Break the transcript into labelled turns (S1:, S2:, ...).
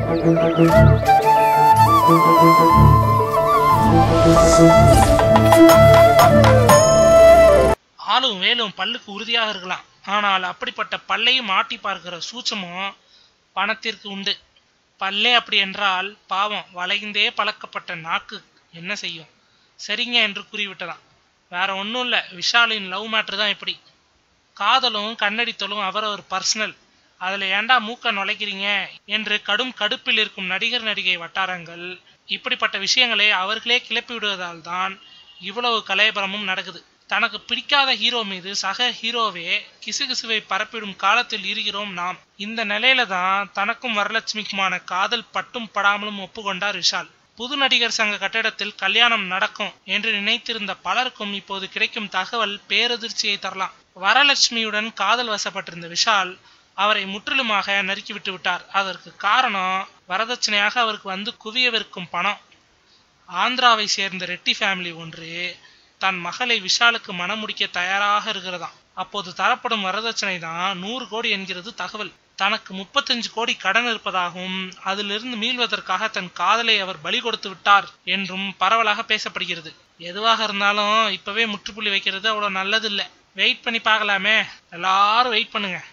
S1: ஆளும் வேலும் பல்லுக்கு உறுதியாக இருக்கலாம் ஆனால் அப்படிப்பட்ட பல்லையும் ஆட்டி பார்க்கிற சூட்சமும் பணத்திற்கு உண்டு பல்லே அப்படி என்றால் பாவம் வளைந்தே பழக்கப்பட்ட நாக்கு என்ன செய்யும் சரிங்க என்று கூறிவிட்டதாம் வேற ஒன்றும் இல்லை விஷாலின் லவ் மேட்ரு தான் இப்படி காதலும் கண்ணடித்தலும் அவரவர் பர்சனல் அதில் ஏன்டா மூக்க நுழைக்கிறீங்க என்று கடும் கடுப்பில் இருக்கும் நடிகர் நடிகை வட்டாரங்கள் இப்படிப்பட்ட விஷயங்களை அவர்களே கிளப்பி விடுவதால் தான் இவ்வளவு கலையபரமும் நடக்குது தனக்கு பிடிக்காத ஹீரோ மீது சக ஹீரோவே கிசுகிசுவை பரப்பிடும் காலத்தில் இருக்கிறோம் நாம் இந்த நிலையில தான் தனக்கும் வரலட்சுமிக்குமான காதல் பட்டும் படாமலும் ஒப்புக்கொண்டார் விஷால் புது நடிகர் சங்க கட்டிடத்தில் கல்யாணம் நடக்கும் என்று நினைத்திருந்த பலருக்கும் இப்போது கிடைக்கும் தகவல் பேரதிர்ச்சியை தரலாம் வரலட்சுமியுடன் காதல் வசப்பட்டிருந்த விஷால் அவரை முற்றிலுமாக நறுக்கிவிட்டு விட்டார் அதற்கு காரணம் வரதட்சணையாக அவருக்கு வந்து குவியவிருக்கும் பணம் ஆந்திராவை சேர்ந்த ரெட்டி ஃபேமிலி ஒன்று தன் மகளை விஷாலுக்கு மனம் முடிக்க தயாராக இருக்கிறதாம் அப்போது தரப்படும் வரதட்சணை தான் நூறு கோடி என்கிறது தகவல் தனக்கு முப்பத்தஞ்சு கோடி கடன் இருப்பதாகவும் அதிலிருந்து மீள்வதற்காக தன் காதலை அவர் பலி கொடுத்து விட்டார் என்றும் பரவலாக பேசப்படுகிறது எதுவாக இருந்தாலும் இப்பவே முற்றுப்புள்ளி வைக்கிறது அவ்வளோ நல்லது இல்லை வெயிட் பண்ணி பார்க்கலாமே எல்லாரும் வெயிட் பண்ணுங்க